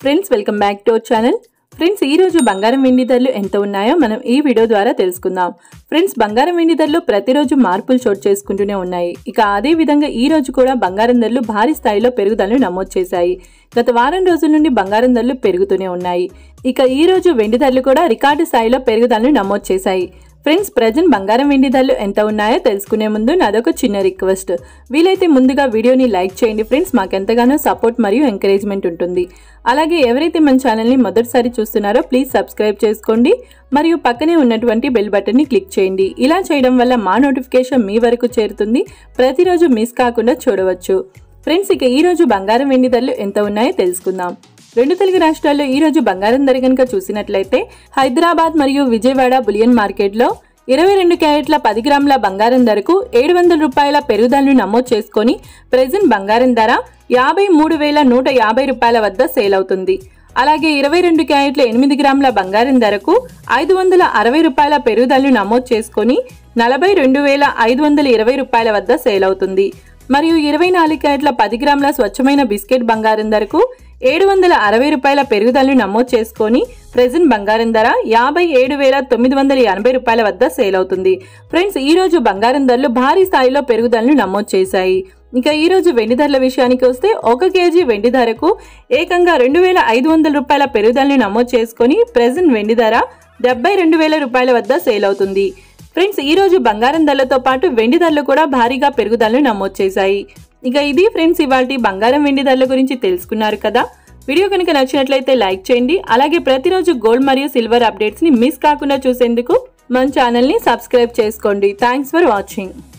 friends welcome back to our channel friends ఈ రోజు బంగారం వెండి ధరలు ఎంత ఉన్నాయో మనం ఈ వీడియో ద్వారా తెలుసుకుందాం ఫ్రెండ్స్ బంగారం వెండి ధరలు ప్రతిరోజు మార్పులు చోటు చేసుకుంటూనే ఉన్నాయి ఇక అదే విధంగా ఈ రోజు కూడా బంగారం ధరలు భారీ స్థాయిలో పెరుగుదలను నమోదు చేశాయి గత వారం రోజుల నుండి బంగారం ధరలు పెరుగుతూనే ఉన్నాయి ఇక ఈ రోజు వెండి ధరలు కూడా రికార్డు స్థాయిలో పెరుగుదలను నమోదు చేశాయి ఫ్రెండ్స్ ప్రజెంట్ బంగారం వెండి ధరలు ఎంత ఉన్నాయో తెలుసుకునే ముందు నాదొక చిన్న రిక్వెస్ట్ వీలైతే ముందుగా వీడియోని లైక్ చేయండి ఫ్రెండ్స్ మాకెంతగానో సపోర్ట్ మరియు ఎంకరేజ్మెంట్ ఉంటుంది అలాగే ఎవరైతే మన ఛానల్ని మొదటిసారి చూస్తున్నారో ప్లీజ్ సబ్స్క్రైబ్ చేసుకోండి మరియు పక్కనే ఉన్నటువంటి బెల్ బటన్ని క్లిక్ చేయండి ఇలా చేయడం వల్ల మా నోటిఫికేషన్ మీ వరకు చేరుతుంది ప్రతిరోజు మిస్ కాకుండా చూడవచ్చు ఫ్రెండ్స్ ఇక ఈ రోజు బంగారం వెండి ధరలు ఎంత ఉన్నాయో తెలుసుకుందాం రెండు తెలుగు రాష్ట్రాల్లో ఈ రోజు బంగారం ధర కనుక చూసినట్లయితే హైదరాబాద్ మరియు విజయవాడ బులియన్ మార్కెట్లో ఇరవై రెండు క్యారెట్ల పది గ్రాముల బంగారం ధరకు ఏడు వందల రూపాయల పెరుగుదలను నమోదు చేసుకొని ప్రెజెంట్ బంగారం ధర యాభై మూడు వేల నూట యాభై రూపాయల వద్ద సేల్ అవుతుంది అలాగే ఇరవై రెండు క్యారెట్ల ఎనిమిది గ్రాముల బంగారం ధరకు ఐదు వందల అరవై రూపాయల పెరుగుదలను నమోదు చేసుకొని నలభై రెండు వేల ఐదు వందల ఇరవై రూపాయల వద్ద సేల్ అవుతుంది మరియు ఇరవై నాలుగు క్యారెట్ల పది గ్రాముల స్వచ్ఛమైన బిస్కెట్ బంగారం ధరకు ఏడు వందల అరవై రూపాయల పెరుగుదలను నమోదు చేసుకొని ప్రెజెంట్ బంగారం ధర యాభై ఏడు వేల తొమ్మిది వందల ఎనభై రూపాయల వద్ద సేల్ అవుతుంది ఫ్రెండ్స్ ఈ రోజు బంగారం ధరలు భారీ స్థాయిలో పెరుగుదలను నమోదు చేశాయి ఇక ఈ రోజు వెండి ధరల విషయానికి వస్తే ఒక కేజీ వెండి ధరకు ఏకంగా రెండు వేల ఐదు వందల రూపాయల పెరుగుదలను నమోదు చేసుకొని ప్రెజెంట్ వెండి ధర డెబ్బై రెండు వేల రూపాయల వద్ద సేల్ అవుతుంది ఫ్రెండ్స్ ఈ రోజు బంగారం ధరలతో పాటు వెండి ధరలు కూడా భారీగా పెరుగుదలను నమోదు చేశాయి ఇక ఇది ఫ్రెండ్స్ ఇవాళ బంగారం వెండి ధరల గురించి తెలుసుకున్నారు కదా వీడియో కనుక నచ్చినట్లయితే లైక్ చేయండి అలాగే ప్రతిరోజు గోల్డ్ మరియు సిల్వర్ అప్డేట్స్ ని మిస్ కాకుండా చూసేందుకు మన ఛానల్ ని సబ్స్క్రైబ్ చేసుకోండి థ్యాంక్స్ ఫర్ వాచింగ్